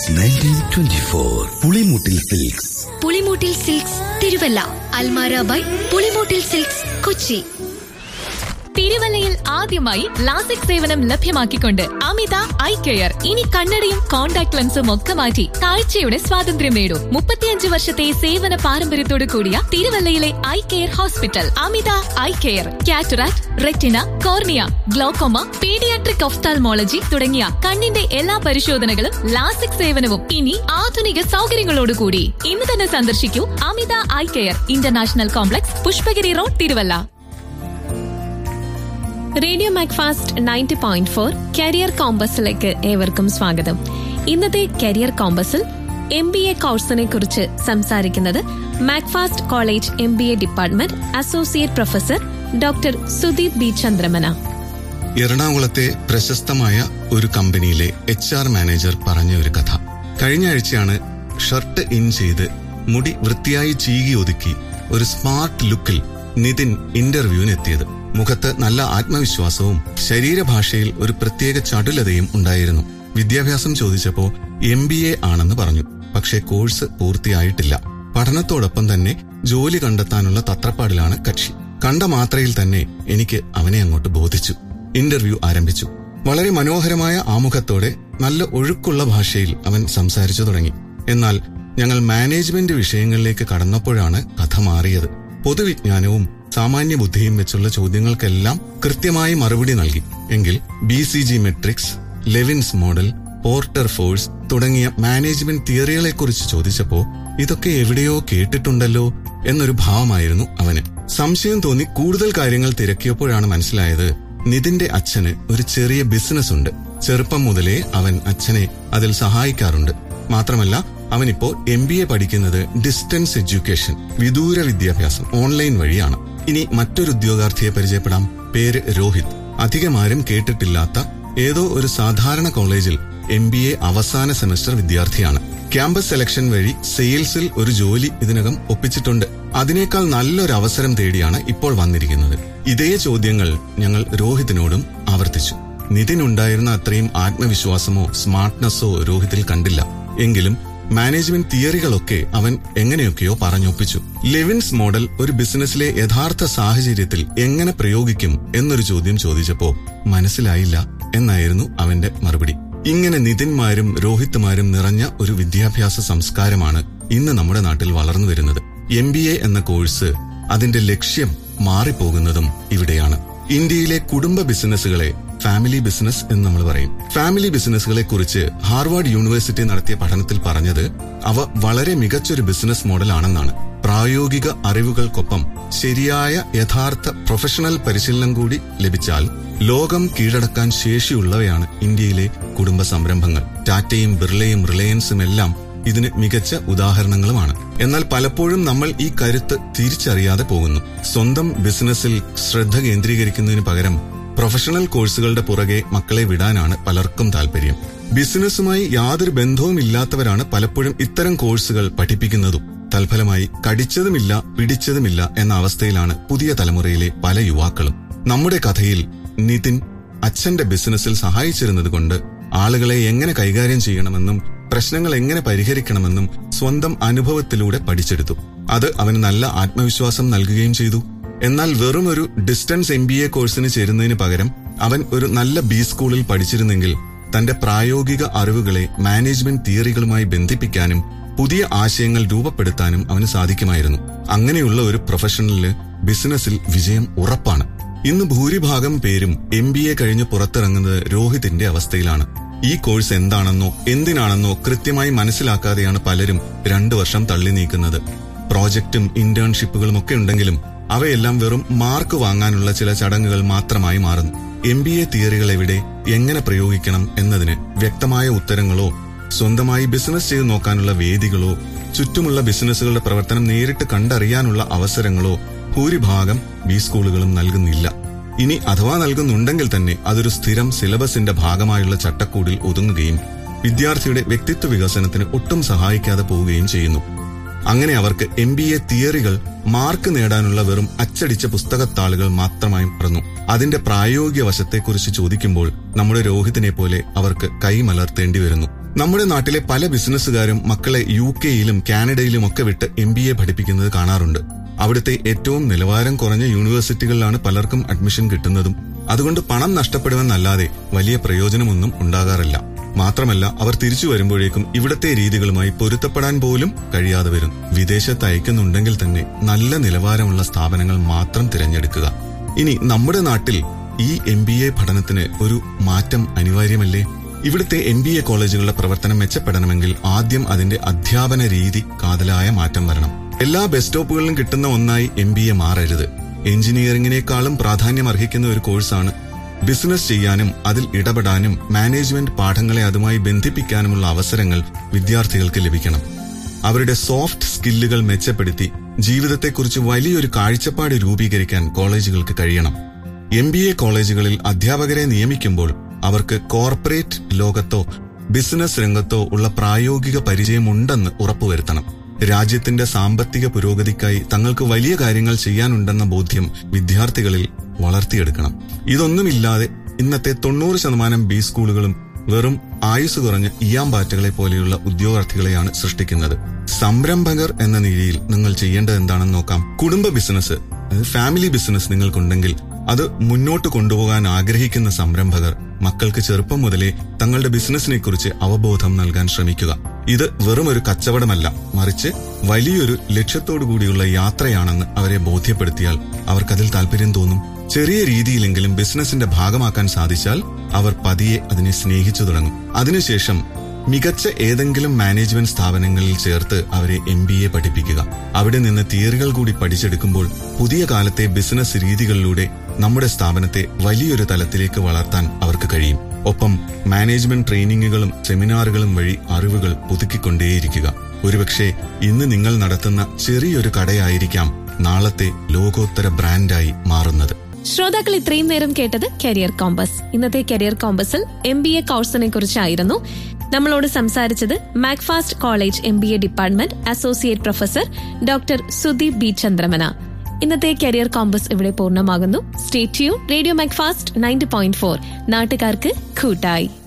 since nineteen twenty four Pulimoottil silks Pulimoottil silks Thiruvalla Almara by Pulimoottil silks Kochi തിരുവല്ലയിൽ ആദ്യമായി LASIK സേവനം ലഭ്യമാക്കിക്കൊണ്ട് അമിത ഐ കെയർ ഇനി കണ്ണടയും കോൺടാക്ട് ലെൻസും ഒക്കെ മാറ്റി കാഴ്ചയുടെ സ്വാതന്ത്ര്യം നേടൂ മുപ്പത്തിയഞ്ച് വർഷത്തെ സേവന പാരമ്പര്യത്തോട് കൂടിയ തിരുവല്ലയിലെ eye care hospital Amitha eye care cataract retina cornea glaucoma paediatric ophthalmology തുടങ്ങിയ കണ്ണിന്റെ എല്ലാ പരിശോധനകളും ലാസിക് സേവനവും ഇനി ആധുനിക സൗകര്യങ്ങളോടുകൂടി ഇന്ന് തന്നെ സന്ദർശിക്കൂ Amitha eye care international complex Pushpagiri road Thiruvalla radio Macfast ninety point four career കോമ്പസിലേക്ക് ഏവർക്കും സ്വാഗതം ഇന്നത്തെ കരിയർ കോമ്പസിൽ എം ബി എ കോഴ്സിനെ കുറിച്ച് സംസാരിക്കുന്നത് Macfast college M B A department associate professor doctor Sudeep B Chandramana എറണാകുളത്തെ പ്രശസ്തമായ ഒരു കമ്പനിയിലെ എച്ച് ആർ മാനേജർ പറഞ്ഞ ഒരു കഥ കഴിഞ്ഞ ആഴ്ചയാണ് ഷർട്ട് ഇൻ ചെയ്ത് മുടി വൃത്തിയായി ചീകി ഒതുക്കി ഒരു സ്മാർട്ട് ലുക്കിൽ നിതിൻ ഇന്റർവ്യൂവിന് എത്തിയത് മുഖത്ത് നല്ല ആത്മവിശ്വാസവും ശരീരഭാഷയിൽ ഒരു പ്രത്യേക ചടുലതയും ഉണ്ടായിരുന്നു വിദ്യാഭ്യാസം ചോദിച്ചപ്പോ എം ബി എ ആണെന്ന് പറഞ്ഞു പക്ഷേ കോഴ്സ് പൂർത്തിയായിട്ടില്ല പഠനത്തോടൊപ്പം തന്നെ ജോലി കണ്ടെത്താനുള്ള തത്രപ്പാടിലാണ് കക്ഷി കണ്ട മാത്രയിൽ തന്നെ എനിക്ക് അവനെ അങ്ങോട്ട് ബോധിച്ചു ഇന്റർവ്യൂ ആരംഭിച്ചു വളരെ മനോഹരമായ ആമുഖത്തോടെ നല്ല ഒഴുക്കുള്ള ഭാഷയിൽ അവൻ സംസാരിച്ചു തുടങ്ങി എന്നാൽ ഞങ്ങൾ മാനേജ്മെന്റ് വിഷയങ്ങളിലേക്ക് കടന്നപ്പോഴാണ് കഥ മാറിയത് പൊതുവിജ്ഞാനവും സാമാന്യ ബുദ്ധിയും വെച്ചുള്ള ചോദ്യങ്ങൾക്കെല്ലാം കൃത്യമായി മറുപടി നൽകി എങ്കിൽ B C G matrix Lewin's model Porter force തുടങ്ങിയ മാനേജ്മെന്റ് തിയറികളെക്കുറിച്ച് ചോദിച്ചപ്പോ ഇതൊക്കെ എവിടെയോ കേട്ടിട്ടുണ്ടല്ലോ എന്നൊരു ഭാവമായിരുന്നു അവന് സംശയം തോന്നി കൂടുതൽ കാര്യങ്ങൾ തിരക്കിയപ്പോഴാണ് മനസ്സിലായത് നിതിന്റെ അച്ഛന് ഒരു ചെറിയ ബിസിനസ് ഉണ്ട് ചെറുപ്പം മുതലേ അവൻ അച്ഛനെ അതിൽ സഹായിക്കാറുണ്ട് മാത്രമല്ല അവനിപ്പോ എം ബി എ പഠിക്കുന്നത് ഡിസ്റ്റൻസ് എഡ്യൂക്കേഷൻ വിദൂര വിദ്യാഭ്യാസം ഓൺലൈൻ വഴിയാണ് ഇനി മറ്റൊരു ഉദ്യോഗാർത്ഥിയെ പരിചയപ്പെടാം പേര് രോഹിത് അധികമാരും കേട്ടിട്ടില്ലാത്ത ഏതോ ഒരു സാധാരണ കോളേജിൽ എം ബി എ അവസാന സെമസ്റ്റർ വിദ്യാർത്ഥിയാണ് ക്യാമ്പസ് സെലക്ഷൻ വഴി സെയിൽസിൽ ഒരു ജോലി ഇതിനകം ഒപ്പിച്ചിട്ടുണ്ട് അതിനേക്കാൾ നല്ലൊരു അവസരം തേടിയാണ് ഇപ്പോൾ വന്നിരിക്കുന്നത് ഇതേ ചോദ്യങ്ങൾ ഞങ്ങൾ രോഹിതിനോടും ആവർത്തിച്ചു നിതിനുണ്ടായിരുന്ന അത്രയും ആത്മവിശ്വാസമോ സ്മാർട്ട്നെസ്സോ രോഹിതിൽ കണ്ടില്ല എങ്കിലും മാനേജ്മെന്റ് തിയറികളൊക്കെ അവൻ എങ്ങനെയൊക്കെയോ പറഞ്ഞൊപ്പിച്ചു ലെവിൻസ് മോഡൽ ഒരു ബിസിനസ്സിലെ യഥാർത്ഥ സാഹചര്യത്തിൽ എങ്ങനെ പ്രയോഗിക്കും എന്നൊരു ചോദ്യം ചോദിച്ചപ്പോ മനസ്സിലായില്ല എന്നായിരുന്നു അവന്റെ മറുപടി ഇങ്ങനെ നിതിന്മാരും രോഹിത്മാരും നിറഞ്ഞ ഒരു വിദ്യാഭ്യാസ സംസ്കാരമാണ് ഇന്ന് നമ്മുടെ നാട്ടിൽ വളർന്നു വരുന്നത് എം ബി എ എന്ന കോഴ്സ് അതിന്റെ ലക്ഷ്യം മാറിപ്പോകുന്നതും ഇവിടെയാണ് ഇന്ത്യയിലെ കുടുംബ ബിസിനസ്സുകളെ ഫാമിലി ബിസിനസ് എന്ന് നമ്മൾ പറയും ഫാമിലി ബിസിനസ്സുകളെ കുറിച്ച് ഹാർവാർഡ് യൂണിവേഴ്സിറ്റി നടത്തിയ പഠനത്തിൽ പറഞ്ഞത് അവ വളരെ മികച്ചൊരു ബിസിനസ് മോഡലാണെന്നാണ് പ്രായോഗിക അറിവുകൾക്കൊപ്പം ശരിയായ യഥാർത്ഥ പ്രൊഫഷണൽ പരിശീലനം കൂടി ലഭിച്ചാൽ ലോകം കീഴടക്കാൻ ശേഷിയുള്ളവയാണ് ഇന്ത്യയിലെ കുടുംബ സംരംഭങ്ങൾ ടാറ്റയും ബിർളയും റിലയൻസും എല്ലാം ഇതിന് മികച്ച ഉദാഹരണങ്ങളുമാണ് എന്നാൽ പലപ്പോഴും നമ്മൾ ഈ കരുത്ത് തിരിച്ചറിയാതെ പോകുന്നു സ്വന്തം ബിസിനസ്സിൽ ശ്രദ്ധ കേന്ദ്രീകരിക്കുന്നതിന് പകരം പ്രൊഫഷണൽ കോഴ്സുകളുടെ പുറകെ മക്കളെ വിടാനാണ് പലർക്കും താല്പര്യം ബിസിനസ്സുമായി യാതൊരു ബന്ധവുമില്ലാത്തവരാണ് പലപ്പോഴും ഇത്തരം കോഴ്സുകൾ പഠിപ്പിക്കുന്നതും തൽഫലമായി കടിച്ചതുമില്ല പിടിച്ചതുമില്ല എന്ന അവസ്ഥയിലാണ് പുതിയ തലമുറയിലെ പല യുവാക്കളും നമ്മുടെ കഥയിൽ നിതിൻ അച്ഛന്റെ ബിസിനസ്സിൽ സഹായിച്ചിരുന്നത് കൊണ്ട് ആളുകളെ എങ്ങനെ കൈകാര്യം ചെയ്യണമെന്നും പ്രശ്നങ്ങൾ എങ്ങനെ പരിഹരിക്കണമെന്നും സ്വന്തം അനുഭവത്തിലൂടെ പഠിച്ചെടുത്തു അത് അവന് നല്ല ആത്മവിശ്വാസം നൽകുകയും ചെയ്തു എന്നാൽ വെറും ഒരു ഡിസ്റ്റൻസ് എം ബി എ കോഴ്സിന് ചേരുന്നതിന് പകരം അവൻ ഒരു നല്ല ബി സ്കൂളിൽ പഠിച്ചിരുന്നെങ്കിൽ തന്റെ പ്രായോഗിക അറിവുകളെ മാനേജ്മെന്റ് തിയറികളുമായി ബന്ധിപ്പിക്കാനും പുതിയ ആശയങ്ങൾ രൂപപ്പെടുത്താനും അവന് സാധിക്കുമായിരുന്നു അങ്ങനെയുള്ള ഒരു പ്രൊഫഷണലിന് ബിസിനസ്സിൽ വിജയം ഉറപ്പാണ് ഇന്ന് ഭൂരിഭാഗം പേരും എം ബി എ കഴിഞ്ഞ് പുറത്തിറങ്ങുന്നത് രോഹിതിന്റെ അവസ്ഥയിലാണ് ഈ കോഴ്സ് എന്താണെന്നോ എന്തിനാണെന്നോ കൃത്യമായി മനസ്സിലാക്കാതെയാണ് പലരും രണ്ടു വർഷം തള്ളി നീക്കുന്നത് പ്രോജക്റ്റും ഇന്റേൺഷിപ്പുകളും ഒക്കെ ഉണ്ടെങ്കിലും അവയെല്ലാം വെറും മാർക്ക് വാങ്ങാനുള്ള ചില ചടങ്ങുകൾ മാത്രമായി മാറുന്നു എം ബി എ തിയറികൾ എവിടെ എങ്ങനെ പ്രയോഗിക്കണം എന്നതിന് വ്യക്തമായ ഉത്തരങ്ങളോ സ്വന്തമായി ബിസിനസ് ചെയ്ത് നോക്കാനുള്ള വേദികളോ ചുറ്റുമുള്ള ബിസിനസ്സുകളുടെ പ്രവർത്തനം നേരിട്ട് കണ്ടറിയാനുള്ള അവസരങ്ങളോ ഭൂരിഭാഗം ബി സ്കൂളുകളും നൽകുന്നില്ല ഇനി അഥവാ നൽകുന്നുണ്ടെങ്കിൽ തന്നെ അതൊരു സ്ഥിരം സിലബസിന്റെ ഭാഗമായുള്ള ചട്ടക്കൂടിൽ ഒതുങ്ങുകയും വിദ്യാർത്ഥിയുടെ വ്യക്തിത്വ വികസനത്തിന് ഒട്ടും സഹായിക്കാതെ പോവുകയും ചെയ്യുന്നു അങ്ങനെ അവർക്ക് എം ബി എ തിയറികൾ മാർക്ക് നേടാനുള്ള വെറും അച്ചടിച്ച പുസ്തകത്താളുകൾ മാത്രമായി മാറുന്നു അതിന്റെ പ്രായോഗിക വശത്തെക്കുറിച്ച് ചോദിക്കുമ്പോൾ നമ്മുടെ രോഹിതിനെ പോലെ അവർക്ക് കൈമലർത്തേണ്ടി വരുന്നു നമ്മുടെ നാട്ടിലെ പല ബിസിനസ്സുകാരും മക്കളെ യു കെയിലും കാനഡയിലും ഒക്കെ വിട്ട് എം ബി എ പഠിപ്പിക്കുന്നത് കാണാറുണ്ട് അവിടുത്തെ ഏറ്റവും നിലവാരം കുറഞ്ഞ യൂണിവേഴ്സിറ്റികളിലാണ് പലർക്കും അഡ്മിഷൻ കിട്ടുന്നതും അതുകൊണ്ട് പണം നഷ്ടപ്പെടുമെന്നല്ലാതെ വലിയ പ്രയോജനമൊന്നും ഉണ്ടാകാറില്ല മാത്രമല്ല അവർ തിരിച്ചു വരുമ്പോഴേക്കും ഇവിടത്തെ രീതികളുമായി പൊരുത്തപ്പെടാൻ പോലും കഴിയാതെ വരും വിദേശത്ത് അയക്കുന്നുണ്ടെങ്കിൽ തന്നെ നല്ല നിലവാരമുള്ള സ്ഥാപനങ്ങൾ മാത്രം തിരഞ്ഞെടുക്കുക ഇനി നമ്മുടെ നാട്ടിൽ ഈ എം ബി എ പഠനത്തിന് ഒരു മാറ്റം അനിവാര്യമല്ലേ ഇവിടുത്തെ എം ബി എ കോളേജുകളുടെ പ്രവർത്തനം മെച്ചപ്പെടണമെങ്കിൽ ആദ്യം അതിന്റെ അധ്യാപന രീതി കാതലായ മാറ്റം വരണം എല്ലാ ബസ് സ്റ്റോപ്പുകളിലും കിട്ടുന്ന ഒന്നായി എം ബി എ മാറരുത് എഞ്ചിനീയറിംഗിനേക്കാളും പ്രാധാന്യം അർഹിക്കുന്ന ഒരു കോഴ്സാണ് ബിസിനസ് ചെയ്യാനും അതിൽ ഇടപെടാനും മാനേജ്മെന്റ് പാഠങ്ങളെ അതുമായി ബന്ധിപ്പിക്കാനുമുള്ള അവസരങ്ങൾ വിദ്യാർത്ഥികൾക്ക് ലഭിക്കണം അവരുടെ സോഫ്റ്റ് സ്കില്ലുകൾ മെച്ചപ്പെടുത്തി ജീവിതത്തെക്കുറിച്ച് വലിയൊരു കാഴ്ചപ്പാട് രൂപീകരിക്കാൻ കോളേജുകൾക്ക് കഴിയണം എം ബി എ കോളേജുകളിൽ അധ്യാപകരെ നിയമിക്കുമ്പോൾ അവർക്ക് കോർപ്പറേറ്റ് ലോകത്തോ ബിസിനസ് രംഗത്തോ ഉള്ള പ്രായോഗിക പരിചയമുണ്ടെന്ന് ഉറപ്പുവരുത്തണം രാജ്യത്തിന്റെ സാമ്പത്തിക പുരോഗതിക്കായി തങ്ങൾക്ക് വലിയ കാര്യങ്ങൾ ചെയ്യാനുണ്ടെന്ന ബോധ്യം വിദ്യാർത്ഥികളിൽ വളർത്തിയെടുക്കണം ഇതൊന്നുമില്ലാതെ ഇന്നത്തെ തൊണ്ണൂറ് ശതമാനം ബി സ്കൂളുകളും വെറും ആയുസ് കുറഞ്ഞ ഇയാമ്പാറ്റകളെ പോലെയുള്ള ഉദ്യോഗാർത്ഥികളെയാണ് സൃഷ്ടിക്കുന്നത് സംരംഭകർ എന്ന നിലയിൽ നിങ്ങൾ ചെയ്യേണ്ടത് എന്താണെന്ന് നോക്കാം കുടുംബ ബിസിനസ് അതായത് ഫാമിലി ബിസിനസ് നിങ്ങൾക്കുണ്ടെങ്കിൽ അത് മുന്നോട്ട് കൊണ്ടുപോകാൻ ആഗ്രഹിക്കുന്ന സംരംഭകർ മക്കൾക്ക് ചെറുപ്പം മുതലേ തങ്ങളുടെ ബിസിനസിനെ കുറിച്ച് അവബോധം നൽകാൻ ശ്രമിക്കുക ഇത് വെറും ഒരു കച്ചവടമല്ല മറിച്ച് വലിയൊരു ലക്ഷ്യത്തോടു കൂടിയുള്ള യാത്രയാണെന്ന് അവരെ ബോധ്യപ്പെടുത്തിയാൽ അവർക്കതിൽ താല്പര്യം തോന്നും ചെറിയ രീതിയിലെങ്കിലും ബിസിനസിന്റെ ഭാഗമാക്കാൻ സാധിച്ചാൽ അവർ പതിയെ അതിനെ സ്നേഹിച്ചു തുടങ്ങും അതിനുശേഷം മികച്ച ഏതെങ്കിലും മാനേജ്മെന്റ് സ്ഥാപനങ്ങളിൽ ചേർത്ത് അവരെ എം ബി എ പഠിപ്പിക്കുക അവിടെ നിന്ന് തിയറികൾ കൂടി പഠിച്ചെടുക്കുമ്പോൾ പുതിയ കാലത്തെ ബിസിനസ് രീതികളിലൂടെ നമ്മുടെ സ്ഥാപനത്തെ വലിയൊരു തലത്തിലേക്ക് വളർത്താൻ അവർക്ക് കഴിയും ഒപ്പം മാനേജ്മെന്റ് ട്രെയിനിങ്ങുകളും സെമിനാറുകളും വഴി അറിവുകൾ പുതുക്കിക്കൊണ്ടേയിരിക്കുക ഒരുപക്ഷെ ഇന്ന് നിങ്ങൾ നടത്തുന്ന ചെറിയൊരു കടയായിരിക്കാം നാളത്തെ ലോകോത്തര ബ്രാൻഡായി മാറുന്നത് ശ്രോതാക്കൾ ഇത്രയും നേരം കേട്ടത് കരിയർ കോമ്പസ് ഇന്നത്തെ കരിയർ കോമ്പസിൽ എം ബി എ കോഴ്സിനെ കുറിച്ചായിരുന്നു നമ്മളോട് സംസാരിച്ചത് Macfast college M B A department associate professor doctor Sudeep B Chandramana ഇന്നത്തെ കരിയർ കോമ്പസ് ഇവിടെ പൂർണ്ണമാകുന്നു സ്റ്റേറ്റ്യൂ radio Macfast ninety point four നാട്ടുകാർക്ക് കൂട്ടായി